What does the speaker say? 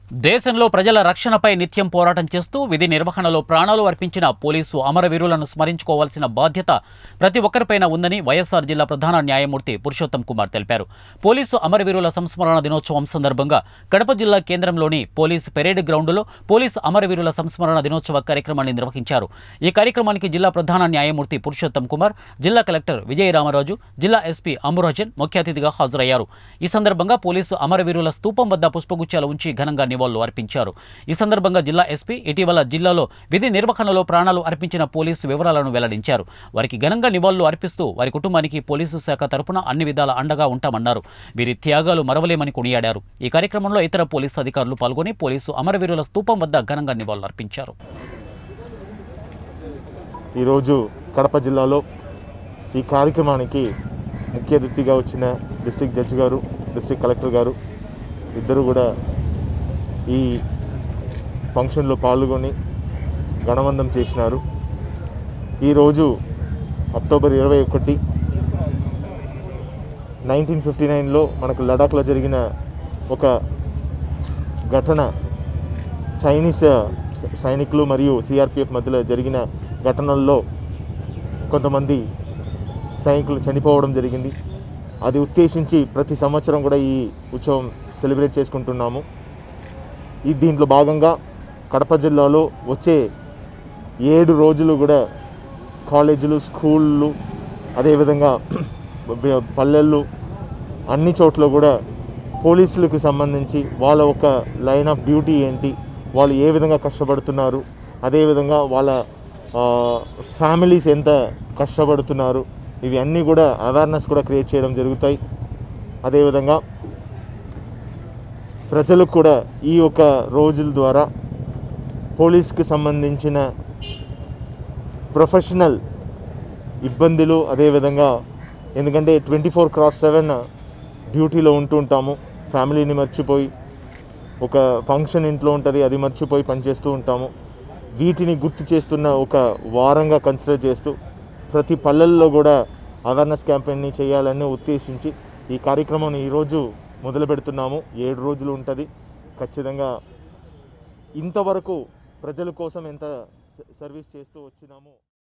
దేశంలో ప్రజల రక్షణపై నిత్యం పోరాటం చేస్తూ విధి నిర్వహణలో ప్రాణాలు అర్పించిన పోలీసు అమరవీరులను స్మరించుకోవాల్సిన బాధ్యత ప్రతి ఒక్కరిపైన ఉందని వైఎస్ఆర్ జిల్లా ప్రధాన న్యాయమూర్తి పురుషోత్తం కుమార్ తెలిపారు పోలీసు అమరవీరుల సంస్మరణ దినోత్సవం సందర్భంగా కడప జిల్లా కేంద్రంలోని పోలీసు పెరేడ్ గ్రౌండ్లో పోలీసు అమరవీరుల సంస్మరణ దినోత్సవ కార్యక్రమాన్ని నిర్వహించారు ఈ కార్యక్రమానికి జిల్లా ప్రధాన న్యాయమూర్తి పురుషోత్తం కుమార్ జిల్లా కలెక్టర్ విజయ రామరాజు జిల్లా ఎస్పీ అమరాజన్ ముఖ్య అతిథిగా హాజరయ్యారు ఈ సందర్భంగా పోలీసు అమరవీరుల స్తూపం వద్ద పుష్పగుచ్చాలు ఉంచి ఘనంగా నివాళులు అర్పించారు ఈ సందర్భంగా జిల్లా ఎస్పీ ఇటీవల జిల్లాలో విధి నిర్వహణలో ప్రాణాలు అర్పించిన పోలీసు వివరాలను వెల్లడించారు వారికి ఘనంగా నివాళులు అర్పిస్తూ వారి కుటుంబానికి పోలీసు శాఖ తరపున అన్ని విధాల అండగా ఉంటామన్నారు వీరి త్యాగాలు మరవలేమని కొనియాడారు ఈ కార్యక్రమంలో ఇతర పోలీసు అధికారులు పాల్గొని పోలీసు అమరవీరుల స్తూపం వద్ద ఘనంగా నివాళులు అర్పించారు ఈరోజు కడప జిల్లాలో ఈ కార్యక్రమానికి ముఖ్య అతిథిగా వచ్చిన district judge garu district collector garu ఇద్దరు కూడా ఈ ఫంక్షన్లో పాల్గొని గణవందం చేసినారు ఈరోజు అక్టోబర్ ఇరవై ఒకటి నైన్టీన్ ఫిఫ్టీ నైన్లో మనకు లడాఖ్లో జరిగిన ఒక ఘటన చైనీస్ సైనికులు మరియు సిఆర్పిఎఫ్ మధ్యలో జరిగిన ఘటనల్లో కొంతమంది సైనికులు చనిపోవడం జరిగింది అది ఉద్దేశించి ప్రతి సంవత్సరం కూడా ఈ ఉత్సవం సెలబ్రేట్ చేసుకుంటున్నాము ఈ దీంట్లో భాగంగా కడప జిల్లాలో వచ్చే ఏడు రోజులు కూడా కాలేజీలు స్కూళ్ళు అదేవిధంగా పల్లెళ్ళు అన్ని చోట్ల కూడా పోలీసులకు సంబంధించి వాళ్ళ ఒక లైన్ ఆఫ్ డ్యూటీ ఏంటి వాళ్ళు ఏ విధంగా కష్టపడుతున్నారు అదేవిధంగా వాళ్ళ ఫ్యామిలీస్ ఎంత కష్టపడుతున్నారు ఇవి అన్నీ కూడా అవేర్నెస్ కూడా క్రియేట్ చేయడం జరుగుతాయి అదేవిధంగా ప్రజలకు కూడా ఈ యొక్క రోజుల ద్వారా పోలీస్కి సంబంధించిన ప్రొఫెషనల్ ఇబ్బందులు అదేవిధంగా ఎందుకంటే ట్వంటీ ఫోర్ క్రాస్ సెవెన్ డ్యూటీలో ఉంటూ ఉంటాము ఫ్యామిలీని మర్చిపోయి ఒక ఫంక్షన్ ఇంట్లో ఉంటుంది అది మర్చిపోయి పనిచేస్తూ ఉంటాము వీటిని గుర్తు చేస్తున్న ఒక వారంగా కన్సిడర్ చేస్తూ ప్రతి పల్లెల్లో కూడా అవేర్నెస్ క్యాంపెయిన్ని చేయాలని ఉద్దేశించి ఈ కార్యక్రమం ఈరోజు మొదలు పెడుతున్నాము ఏడు రోజులు ఉంటుంది ఖచ్చితంగా ఇంతవరకు ప్రజల కోసం ఎంత సర్వీస్ చేస్తూ వచ్చినామో